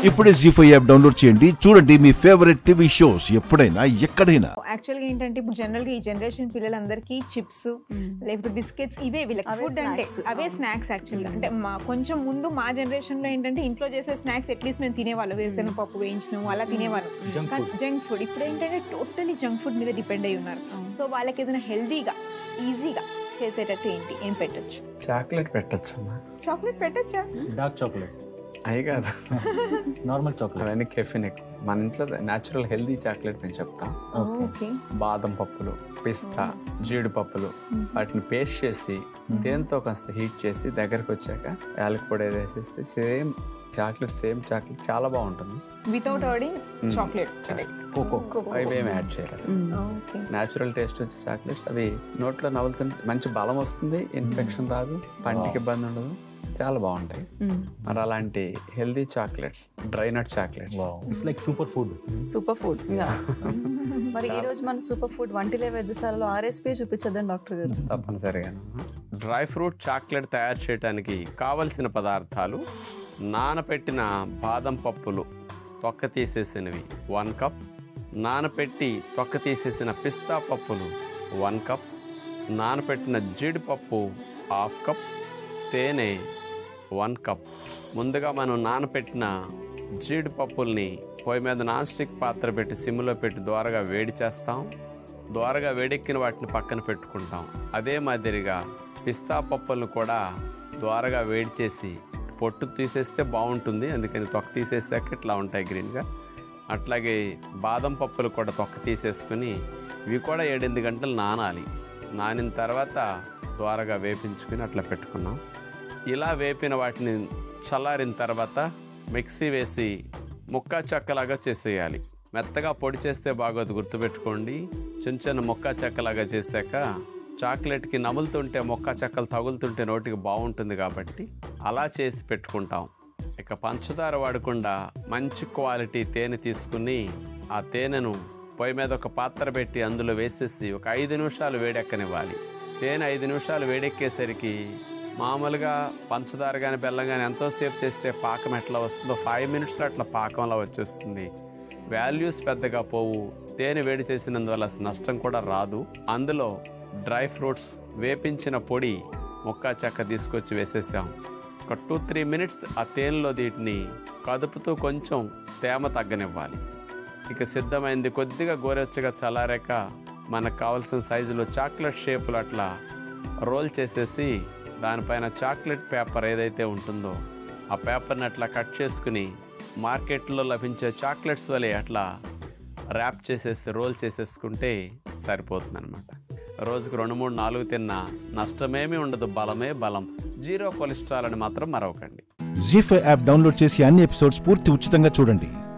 ఇప్పుడే G five app download చేయండి చూడండి మీ ఫేవరెట్ టీవీ షోస్ ఎప్పుడైనా ఎక్కడైనా యాక్చువల్గా ఏంటంటే ఇప్పుడు జనరల్గా ఈ జనరేషన్ పిల్లలందరికీ చిప్స్ లేకపోతే బిస్కెట్స్ ఇవే వీళ్ళకి అవే ఫుడ్ అంటే snacks. అవే స్నాక్స్ యాక్చువల్గా అంటే మా కొంచెం ముందు మా జనరేషన్లో ఏంటంటే ఇంట్లో చేసే స్నాక్స్ అట్లీస్ట్ మేము తినేవాళ్ళం వేరుశనగ పప్పు వేయించడం అలా తినేవాళ్ళం కానీ జంక్ ఫుడ్ ఇప్పుడు ఏంటంటే టోటలీ జంక్ ఫుడ్ మీద డిపెండ్ అయి ఉన్నారు సో వాళ్ళకి ఏదైనా హెల్దీగా ఈజీగా చేసేటట్టు ఏంటి ఏం పెట్టచ్చు చాక్లెట్ పెట్టచ్చు అమ్మా చాక్లెట్ పెట్టచ్చా డార్క్ చాక్లెట్ అవి కాదు నార్మల్ చాక్లెట్ అవన్నీ కెఫిన్ ఎక్కువ మన ఇంట్లో న్యాచురల్ హెల్దీ చాక్లెట్ నేను చెప్తాం ఓకే బాదం పప్పులు పిస్తా జీడిపప్పులు వాటిని పేస్ట్ చేసి దేంతో కాస్త హీట్ చేసి దగ్గరకు వచ్చాక యాలక్ పొడి వేసేస్తే సేమ్ చాక్లెట్ సేమ్ చాక్లెట్ చాలా బాగుంటుంది వితౌట్ ఆడింగ్ చాక్లెట్ కోకో అవి ఏమి యాడ్ చేయాలి అసలు ఓకే న్యాచురల్ టేస్ట్ వచ్చే చాక్లెట్స్ అవి నోట్లో నవ్వుతుంటే మంచి బలం వస్తుంది ఇన్ఫెక్షన్ రాదు పంటికి ఇబ్బంది ఉండదు చాలా బాగుంటాయి మరి అలాంటి healthy chocolates dry nut chocolates it's like super food super food మరి ఈ రోజు మన సూపర్ ఫుడ్ వంటిలే వైద్యశాలలో ఆర్ఎస్పీ చూపించద్దండి డాక్టర్ గారు తప్పనిసరిగా డ్రై ఫ్రూట్ చాక్లెట్ తయారు చేయడానికి కావలసిన పదార్థాలు నానపెట్టిన బాదం పప్పులు తొక్క తీసేసినవి వన్ కప్ నానపెట్టి తొక్క తీసేసిన పిస్తా పప్పులు వన్ కప్ నానపెట్టిన జీడిపప్పు హాఫ్ కప్ తేనె వన్ కప్ ముందుగా మనం నానపెట్టిన జీడిపప్పుల్ని పొయ్యి మీద నాన్ స్టిక్ పాత్ర పెట్టి సిమ్లో పెట్టి దోరగా వేడి చేస్తాం దోరగా వేడెక్కిన వాటిని పక్కన పెట్టుకుంటాం అదే మాదిరిగా పిస్తా పప్పులను కూడా దోరగా వేడి చేసి పొట్టు తీసేస్తే బాగుంటుంది అందుకని తొక్క తీసేసాక ఇట్లా ఉంటాయి గ్రీన్గా అట్లాగే బాదం పప్పులు కూడా తొక్క తీసేసుకుని ఇవి కూడా ఏడెనిమిది గంటలు నానాలి నానిన తర్వాత ద్వారగా వేపించుకుని అట్లా పెట్టుకున్నాం ఇలా వేపిన వాటిని చల్లారిన తర్వాత మిక్సీ వేసి ముక్క చెక్కలాగా చేసేయాలి మెత్తగా పొడి చేస్తే బాగోదు గుర్తుపెట్టుకోండి చిన్న చిన్న ముక్క చెక్కలాగా చేశాక చాక్లెట్కి నములుతుంటే మొక్క చెక్కలు తగులుతుంటే నోటికి బాగుంటుంది కాబట్టి అలా చేసి పెట్టుకుంటాం ఇక పంచదార వాడకుండా మంచి క్వాలిటీ తేనె తీసుకుని ఆ తేనెను పొయ్యి మీద ఒక పాత్ర పెట్టి అందులో వేసేసి ఒక ఐదు నిమిషాలు వేడెక్కనివ్వాలి తేనె ఐదు నిమిషాలు వేడెక్కేసరికి మామూలుగా పంచదార కానీ బెల్లం కానీ ఎంతోసేపు చేస్తే పాకం ఎట్లా వస్తుందో ఫైవ్ మినిట్స్లో అట్లా పాకంలా వచ్చేస్తుంది వాల్యూస్ పెద్దగా పోవు తేనె వేడి చేసినందువల్ల అసలు నష్టం కూడా రాదు అందులో డ్రై ఫ్రూట్స్ వేపించిన పొడి ముక్క చెక్క తీసుకొచ్చి వేసేసాం ఒక టూ త్రీ మినిట్స్ ఆ తేనెలో వీటిని కదుపుతూ కొంచెం తేమ తగ్గనివ్వాలి ఇక సిద్ధమైంది కొద్దిగా గోరెచ్చగా చల్లారాక మనకు కావాల్సిన సైజులో చాక్లెట్ షేపులు అట్లా రోల్ చేసేసి దానిపైన చాక్లెట్ పేపర్ ఏదైతే ఉంటుందో ఆ పేపర్ని అట్లా కట్ చేసుకుని మార్కెట్లో లభించే చాక్లెట్స్ వలె అట్లా ర్యాప్ చేసేసి రోల్ చేసేసుకుంటే సరిపోతుంది అనమాట రోజుకు రెండు మూడు నాలుగు తిన్నా నష్టమేమీ ఉండదు బలమే బలం జీరో కొలెస్ట్రాల్ అని మాత్రం మరవకండి జీ ఫైవ్ యాప్ డౌన్లోడ్ చేసి అన్ని ఎపిసోడ్స్ పూర్తి ఉచితంగా చూడండి